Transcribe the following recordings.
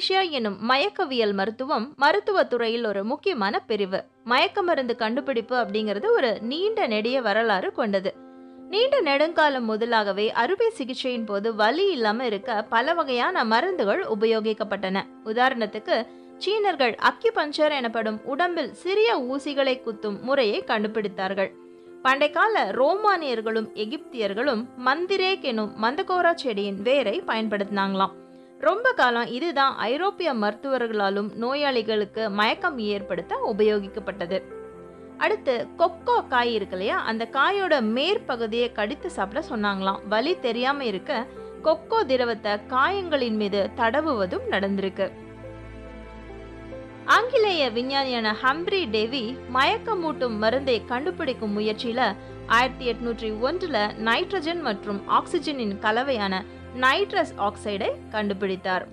anaesthesia எனும் மயக்கவியல் மருத்துவம் மருத்துவத் துறையில் ஒரு முக்கியமான பிரிவு மயக்க மருந்து கண்டுபிடிப்பு அப்படிங்கிறது ஒரு நீண்ட நெடிய வரலாறு கொண்டது நீண்ட நெடுங்காலம் முதலாகவே அறுவை சிகிச்சையின் போது வலி இல்லாம இருக்க பல வகையான மருந்துகள் உபயோகிக்கப்பட்டன உதாரணத்துக்கு சீனர்கள் அக்கிபஞ்சர் எனப்படும் உடம்பில் சிறிய ஊசிகளை குத்தும் முறையை கண்டுபிடித்தார்கள் பண்டைக்கால ரோமானியர்களும் எகிப்தியர்களும் மந்திரேக் எனும் மந்தகோரா செடியின் வேரை பயன்படுத்தினாங்களாம் ரொம்ப காலம் இதுதான் ஐரோப்பிய மருத்துவர்களாலும் நோயாளிகளுக்கு மயக்கம் ஏற்படுத்த உபயோகிக்கப்பட்டது அடுத்து கொக்கோ காய் இருக்கு இல்லையா அந்த காயோட மேற்பகுதியை கடித்து சாப்பிட சொன்னாங்களாம் வலி தெரியாம இருக்க கொக்கோ திரவத்தை காயங்களின் மீது தடவுவதும் நடந்திருக்கு ஆங்கிலேய விஞ்ஞானியான ஹம்ப்ரி டேவி மயக்கமூட்டும் மருந்தை கண்டுபிடிக்கும் முயற்சியில ஆயிரத்தி எட்நூற்றி ஒன்றுல நைட்ரஜன் மற்றும் ஆக்சிஜனின் கலவையான நைட்ரஸ் ஆக்சைடை கண்டுபிடித்தார்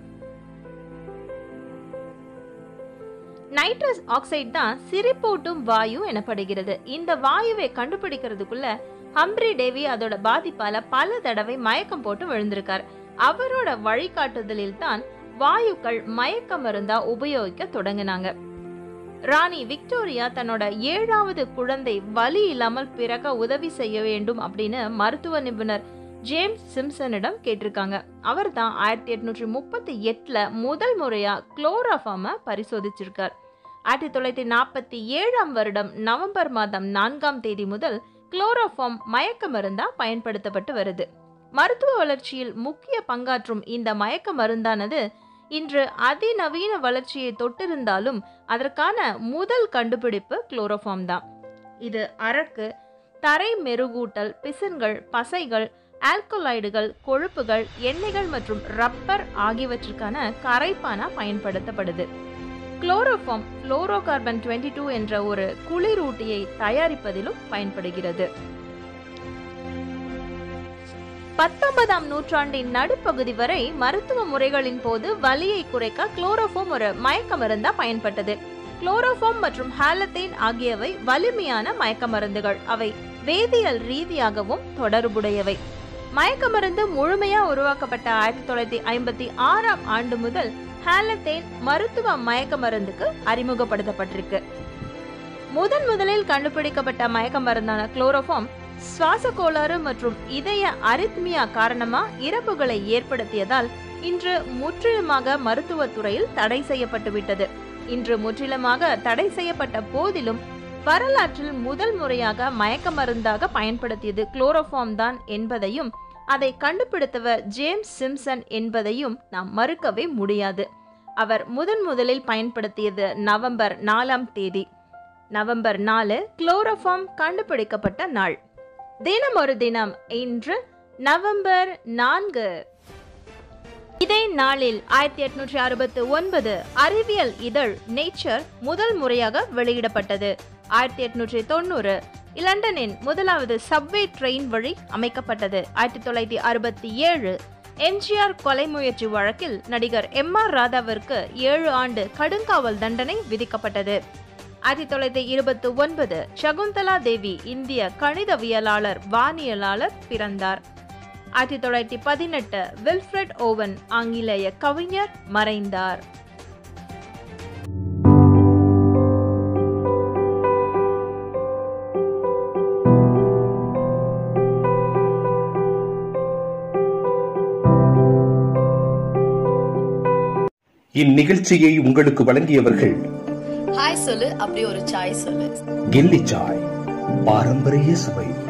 நைட்ரஸ் ஆக்சைடு தான் சிரிப்பூட்டும் வாயு எனப்படுகிறது இந்த வாயுவை கண்டுபிடிக்கிறதுக்குள்ள ஹம்ப்ரி டேவி அதோட பாதிப்பால பல தடவை மயக்கம் போட்டு விழுந்திருக்கார் அவரோட வழிகாட்டுதலில் தான் வாயுக்கள் மயக்க மருந்தா உபயோகிக்க தொடங்கினாங்க ராணி விக்டோரியா தன்னோட ஏழாவது குழந்தை வலி இல்லாமல் பிறக்க உதவி செய்ய வேண்டும் அப்படின்னு மருத்துவ நிபுணர் ஜேம்ஸ் சிம்சனிடம் கேட்டிருக்காங்க அவர் தான் ஆயிரத்தி எட்நூற்றி முப்பத்தி எட்டுல முதல் முறையா குளோராஃபார்மை பரிசோதிச்சிருக்கார் ஆயிரத்தி தொள்ளாயிரத்தி நாற்பத்தி ஏழாம் வருடம் நவம்பர் மாதம் நான்காம் தேதி முதல் குளோரோஃபார்ம் மயக்க மருந்தா பயன்படுத்தப்பட்டு வருது மருத்துவ வளர்ச்சியில் முக்கிய பங்காற்றும் இந்த மயக்க மருந்தானது இன்று அதிநவீன வளர்ச்சியை தொட்டிருந்தாலும் அதற்கான முதல் கண்டுபிடிப்பு குளோரோஃபார்ம் தான் இது அரக்கு தரை மெருகூட்டல் பிசின்கள் பசைகள் ஆல்கலாய்டுகள் கொழுப்புகள் எண்ணெய்கள் மற்றும் ரப்பர் ஆகியவற்றுக்கான கரைப்பானா பயன்படுத்தப்படுது குளோரோஃபார்ம் குளோரோகார்பன் டுவெண்ட்டி டூ என்ற ஒரு குளிரூட்டியை தயாரிப்பதிலும் பயன்படுகிறது பத்தொன்பதாம் நூற்றாண்டின் நடுப்பகுதி வரை மருத்துவ முறைகளின் போது வலியை குறைக்க குளோரோஃபார்ம் ஒரு மயக்க மருந்தா பயன்பட்டது குளோரோஃபார்ம் மற்றும் ஹாலத்தைன் ஆகியவை வலிமையான மயக்க மருந்துகள் அவை வேதியியல் ரீதியாகவும் தொடர்புடையவை மயக்க மருந்து முழுமையா உருவாக்கப்பட்ட ஆயிரத்தி தொள்ளாயிரத்தி ஐம்பத்தி ஆறாம் ஆண்டு முதல் ஹாலத்தைன் மருத்துவ மயக்க மருந்துக்கு அறிமுகப்படுத்தப்பட்டிருக்கு முதன் முதலில் கண்டுபிடிக்கப்பட்ட மயக்க மருந்தான குளோரோஃபார்ம் சுவாச கோளாறு மற்றும் இதய அரித்மியா காரணமா இறப்புகளை ஏற்படுத்தியதால் இன்று முற்றிலுமாக மருத்துவத் துறையில் தடை செய்யப்பட்டு விட்டது இன்று முற்றிலுமாக தடை செய்யப்பட்ட போதிலும் வரலாற்றில் முதல் முறையாக மயக்க மருந்தாக பயன்படுத்தியது குளோரோஃபார்ம் தான் என்பதையும் அதை கண்டுபிடித்தவர் ஜேம்ஸ் சிம்சன் என்பதையும் நாம் மறுக்கவே முடியாது அவர் முதன் முதலில் பயன்படுத்தியது நவம்பர் நாலாம் தேதி நவம்பர் நாலு குளோரோஃபார்ம் கண்டுபிடிக்கப்பட்ட நாள் தினம் ஒரு தினம் இன்று நவம்பர் நான்கு இதே நாளில் ஆயிரத்தி எட்நூற்றி அறுபத்தி ஒன்பது அறிவியல் இதழ் நேச்சர் முதல் முறையாக வெளியிடப்பட்டது ஆயிரத்தி எட்நூற்றி தொண்ணூறு லண்டனின் முதலாவது சப்வே ட்ரெயின் வழி அமைக்கப்பட்டது ஆயிரத்தி தொள்ளாயிரத்தி அறுபத்தி ஏழு எம்ஜிஆர் கொலை முயற்சி வழக்கில் நடிகர் எம் ஆர் ராதாவிற்கு ஏழு ஆண்டு கடுங்காவல் தண்டனை விதிக்கப்பட்டது ஆயிரத்தி தொள்ளாயிரத்தி இருபத்தி ஒன்பது சகுந்தலா தேவி இந்திய கணிதவியலாளர் வானியலாளர் பிறந்தார் ஆயிரத்தி தொள்ளாயிரத்தி பதினெட்டு வில்ஃப்ரெட் ஓவன் ஆங்கிலேய கவிஞர் மறைந்தார் இந்நிகழ்ச்சியை உங்களுக்கு வழங்கியவர்கள் ஹாய் சொல்லு அப்படி ஒரு சாய் சொல்லு கில்லி சாய் பாரம்பரிய சுவை